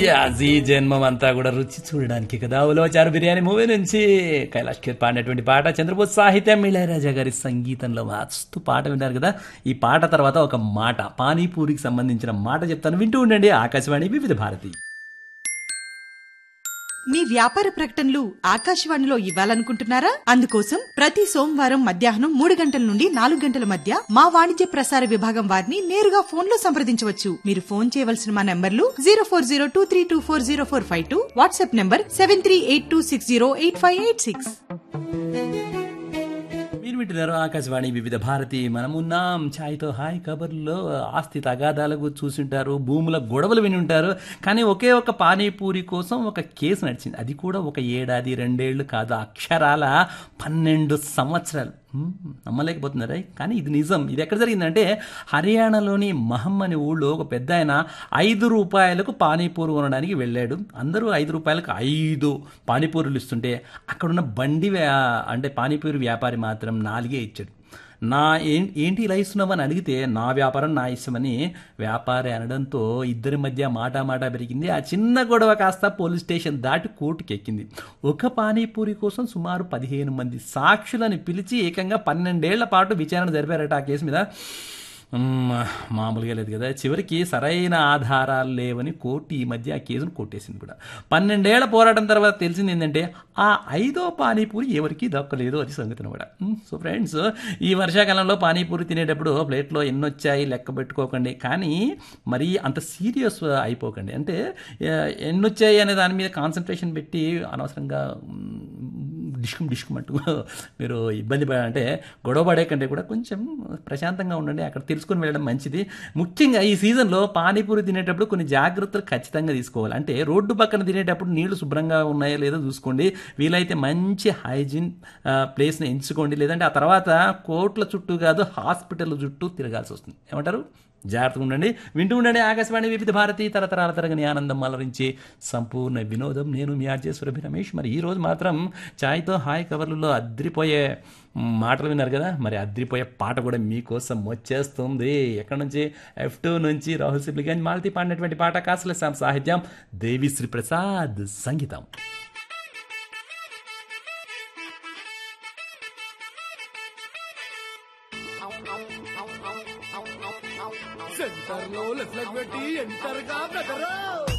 యాజీ జన్మం అంతా కూడా రుచి చూడడానికి కదా ఉలవచారు బిర్యానీ మూవీ నుంచి కైలాష్ ఖేర్ పాడినటువంటి పాట చంద్రబోస్ సాహిత్యం ఇళయరాజా గారి సంగీతంలో మస్తు పాట విన్నారు కదా ఈ పాట తర్వాత ఒక మాట పానీపూరికి సంబంధించిన మాట చెప్తాను వింటూ ఉండండి ఆకాశవాణి వివిధ భారతి మీ వ్యాపార ప్రకటనలు ఆకాశవాణిలో ఇవ్వాలనుకుంటున్నారా అందుకోసం ప్రతి సోమవారం మధ్యాహ్నం మూడు గంటల నుండి నాలుగు గంటల మధ్య మా వాణిజ్య ప్రసార విభాగం వారిని నేరుగా ఫోన్ లో సంప్రదించవచ్చు మీరు ఫోన్ చేయవలసిన మా నంబర్లు zero four zero two three two four zero four five two WhatsApp number seven three eight two six zero eight five eight six మీరు వింటున్నారు ఆకాశవాణి వివిధ భారతి మనమున్నాం ఛాయ్తో హాయ్ కబర్లో ఆస్తి తగాదాలకు చూసింటారు భూముల గొడవలు విని ఉంటారు కానీ ఒకే ఒక పానీపూరి కోసం ఒక కేసు నడిచింది అది కూడా ఒక ఏడాది రెండేళ్లు కాదు అక్షరాల పన్నెండు సంవత్సరాలు హ్మ్, నమ్మలేకపోతున్నారా కానీ ఇది నిజం ఇది ఎక్కడ జరిగిందంటే హర్యానాలోని మహమ్ అనే ఊళ్ళో ఒక పెద్ద ఆయన ఐదు రూపాయలకు పానీపూరి కొనడానికి వెళ్ళాడు అందరూ ఐదు రూపాయలకు ఐదు పానీపూరులు ఇస్తుంటే అక్కడున్న బండి వ్యా- అంటే పానీపూరి వ్యాపారి మాత్రం నాలుగే ఇచ్చాడు నా ఏం ఏంటి ఇలా ఇస్తున్నావు అని అడిగితే నా వ్యాపారం నా ఇష్టమని వ్యాపారి అనడంతో ఇద్దరి మధ్య మాట మాట పెరిగింది ఆ చిన్న గొడవ కాస్త పోలీస్ స్టేషన్ దాటి కోర్టుకి ఎక్కింది ఒక పానీపూరి కోసం సుమారు పదిహేను మంది సాక్షులను పిలిచి ఏకంగా పన్నెండేళ్ల పాటు విచారణ జరిపారట ఆ కేసు మీద మ్మ్, మామూలుగా లేదు కదా చివరికి సరైన ఆధారాలు లేవని కోర్టు ఈ మధ్య ఆ కేసును కొట్టేసింది కూడా పన్నెండేళ్ల పోరాటం తర్వాత తెలిసింది ఏంటంటే ఆ ఐదో పానీపూరి ఎవరికి దక్కలేదు అది సంగతి అనమాట మ్మ్, సో ఫ్రెండ్స్ ఈ వర్షాకాలంలో పానీపూరి తినేటప్పుడు ప్లేట్లో ఎన్ని వచ్చాయి లెక్క పెట్టుకోకండి కానీ మరీ అంత సీరియస్ అయిపోకండి అంటే ఆ, ఎన్ని వచ్చాయి అనే దాని మీద కాన్సన్ట్రేషన్ పెట్టి అనవసరంగా మ్మ్, డిష్కుమ్ డిష్కుమ్ అంటూ మీరు ఇబ్బంది పడ అంటే గొడవ పడే కంటే కూడా కొంచెం ప్రశాంతంగా ఉండండి అక్కడ తెలుసుకొని వెళ్ళడం మంచిది ముఖ్యంగా ఈ సీజన్లో పానీపూరి తినేటప్పుడు కొన్ని జాగ్రత్తలు ఖచ్చితంగా తీసుకోవాలి అంటే రోడ్డు పక్కన తినేటప్పుడు నీళ్లు శుభ్రంగా ఉన్నాయో లేదో చూసుకోండి వీలైతే మంచి హైజీన్ ఆ, ప్లేస్ని ఎంచుకోండి లేదంటే ఆ తర్వాత కోట్ల చుట్టూ కాదు హాస్పిటల్ చుట్టూ తిరగాల్సి వస్తుంది ఏమంటారు జాగ్రత్తగా ఉండండి వింటూ ఉండండి ఆకాశవాణి వివిధ భారతి తరతరాల తరగని ఆనందం అలరించి సంపూర్ణ వినోదం నేను మీ ఆర్జే సురభి రమేష్ మరి ఈ రోజు మాత్రం ఛాయ్తో హాయ్ కవర్లలో అద్రిపోయే మాటలు విన్నారు కదా మరి అద్రిపోయే పాట కూడా మీకోసం వచ్చేస్తుంది ఎక్కడి నుంచి ఎఫ్ టూ నుంచి రాహుల్ సిబ్లిగంజ్ మాలతి పాడినటువంటి పాట కాసుల శ్యామ్ సాహిత్యం దేవిశ్రీ ప్రసాద్ సంగీతం సెంటర్ లో లెఫ్ట్ లెగ్ పెట్టి ఎంటర్ గా బ్రదర్